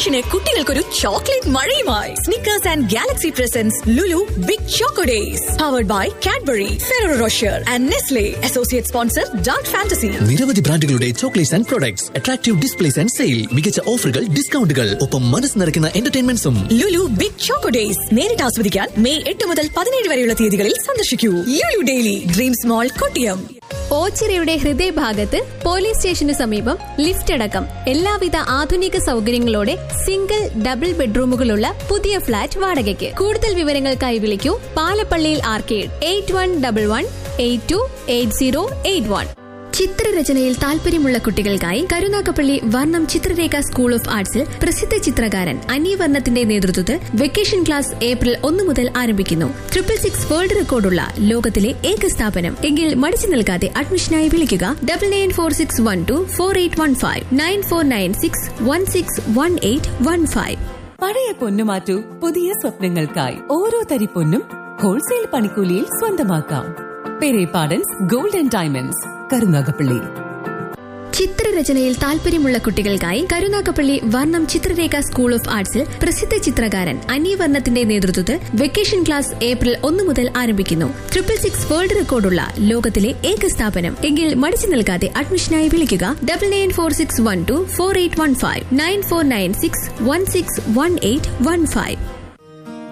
വെക്കേഷന് കുട്ടികൾക്കൊരു ചോക്ലേറ്റ് മഴയുമായി Snickers and Galaxy presents Lulu big choco days powered by Cadbury Ferrero Rocher and Nestle associate sponsor Dark Fantasy നിരവധി ബ്രാൻഡുകളുടെ chocolates and products attractive displays and sale മികച്ച ഓഫറുകൾ ഡിസ്കൗണ്ടുകൾ ഒപ്പം മനസ്സ് നിറയ്ക്കുന്ന എന്റർടൈൻമെന്റ്സും ലുലു ബിഗ് ചോക്കോ ഡേയ്സ് നേരിട്ട് ആസ്വദിക്കാൻ മെയ് എട്ട് മുതൽ പതിനേഴ് വരെയുള്ള തീയതികളിൽ സന്ദർശിക്കൂ Lulu daily dreams mall Kottiyam ഓച്ചിറയുടെ ഹൃദയഭാഗത്ത് പോലീസ് സ്റ്റേഷന് സമീപം ലിഫ്റ്റ് അടക്കം എല്ലാവിധ ആധുനിക സൗകര്യങ്ങളോടെ സിംഗിൾ ഡബിൾ ബെഡ്റൂമുകളുള്ള പുതിയ ഫ്ളാറ്റ് വാടകയ്ക്ക് കൂടുതൽ വിവരങ്ങൾക്കായി വിളിക്കൂ പാലപ്പള്ളിയിൽ arcade eight one double one eight two eight zero eight one ചിത്രരചനയിൽ താല്പര്യമുള്ള കുട്ടികൾക്കായി കരുനാഗപ്പള്ളി വർണ്ണം ചിത്രരേഖ സ്കൂൾ ഓഫ് ആർട്സിൽ പ്രസിദ്ധ ചിത്രകാരൻ അന്യവർണ്ണത്തിന്റെ നേതൃത്വത്തിൽ വെക്കേഷൻ ക്ലാസ് ഏപ്രിൽ ഒന്ന് മുതൽ ആരംഭിക്കുന്നു ട്രിപ്പിൾ സിക്സ് വേൾഡ് റെക്കോർഡുള്ള ലോകത്തിലെ ഏക സ്ഥാപനം എങ്കിൽ മടിച്ചു നിൽക്കാതെ അഡ്മിഷനായി വിളിക്കുക double nine four six one two four eight one five nine four nine six one six one eight one five പഴയ പൊന്നു മാറ്റൂ പുതിയ സ്വപ്നങ്ങൾക്കായി ഓരോ തരി പൊന്നും ഹോൾസെയിൽ പണിക്കൂലിയിൽ സ്വന്തമാക്കാം പെരേപാടൻസ് ഗോൾഡൻ ഡയമണ്ട്സ് കരുനാഗപ്പള്ളി ചിത്രരചനയിൽ താല്പര്യമുള്ള കുട്ടികൾക്കായി കരുനാഗപ്പള്ളി വർണ്ണം ചിത്രരേഖ സ്കൂൾ ഓഫ് ആർട്സിൽ പ്രസിദ്ധ ചിത്രകാരൻ അന്യവർണ്ണത്തിന്റെ നേതൃത്വത്തിൽ വെക്കേഷൻ ക്ലാസ് ഏപ്രിൽ ഒന്ന് മുതൽ ആരംഭിക്കുന്നു ട്രിപ്പിൾ സിക്സ് വേൾഡ് റെക്കോർഡുള്ള ലോകത്തിലെ ഏക സ്ഥാപനം എങ്കിൽ മടിച്ചു നിൽക്കാതെ അഡ്മിഷനായി വിളിക്കുക double nine four six one two four eight one five nine four nine six one six one eight one five